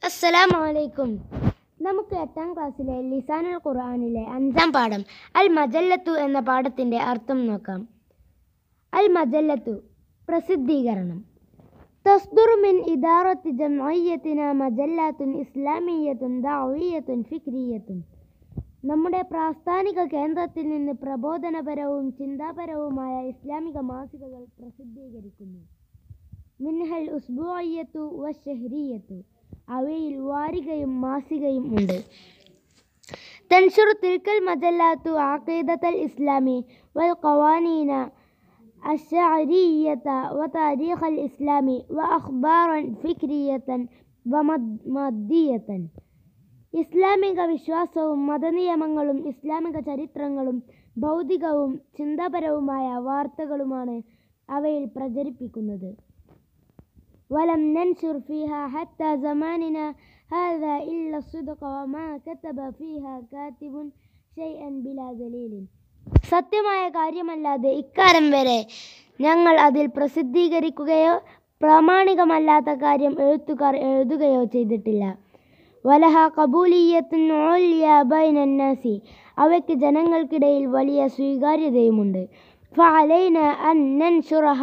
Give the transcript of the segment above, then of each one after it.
അസ്സലാമു അലൈക്കും നമുക്ക് എട്ടാം ക്ലാസ്സിലെ ലിസാനുൽ ഖുർആനിലെ അഞ്ചാം പാഠം അൽ മജല്ലത്തു എന്ന പാഠത്തിൻ്റെ അർത്ഥം നോക്കാം അൽ മജല്ലത്തു പ്രസിദ്ധീകരണം تصدر من إدارة جمعيتنا مجلات إسلامية دعوية فكرية നമ്മുടെ പ്രാസ്ഥാനിക കേന്ദ്രത്തിൽ നിന്ന് പ്രബോധനപരവും ചിന്താപരവുമായ ഇസ്ലാമിക മാസികകൾ പ്രസിദ്ധീകരിക്കുന്നു മിൻഹൽ ഉസ്ബുഅയ്യത്തു വശഹരിയത്തു അവയിൽ വാരികയും മാസികയും ഉണ്ട് തൻഷുർ തിൽക്കൽ മജല്ലാത്തു ആഖീദത്തൽ ഇസ്ലാമി വൽ ഖവാനീന الشعرية وتاريخ الإسلام وأخبارا فكرية ومادية ഇസ്ലാമിക വിശ്വാസവും മതനിയമങ്ങളും ഇസ്ലാമിക ചരിത്രങ്ങളും ഭൗതികവും ചിന്താപരവുമായ വാർത്തകളുമാണ് അവയിൽ പ്രചരിപ്പിക്കുന്നത് ولم ننشر فيها حتى زماننا هذا إلا الصدق وما كتب فيها كاتب شيئا بلا دليل സത്യമായ കാര്യമല്ലാതെ ഇക്കാലം വരെ ഞങ്ങൾ അതിൽ പ്രസിദ്ധീകരിക്കുകയോ പ്രാമാണികമല്ലാത്ത കാര്യം എഴുത്തുകാർ എഴുതുകയോ ചെയ്തിട്ടില്ല വലഹ കബൂലിയത്തുൻ ഉൽയ ബൈനന്നാസി അവയ്ക്ക് ജനങ്ങൾക്കിടയിൽ വലിയ സ്വീകാര്യതയുമുണ്ട് ഫഅലൈന അൻ നൻഷുറഹ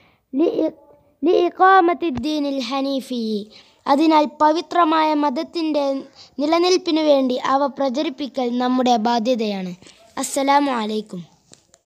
ലിഇഖാമത്തിദ്ദീനിൽ ഹനീഫി അതിനാൽ പവിത്രമായ മതത്തിൻ്റെ നിലനിൽപ്പിനു വേണ്ടി അവ പ്രചരിപ്പിക്കൽ നമ്മുടെ ബാധ്യതയാണ് അസ്സലാമു അലൈക്കും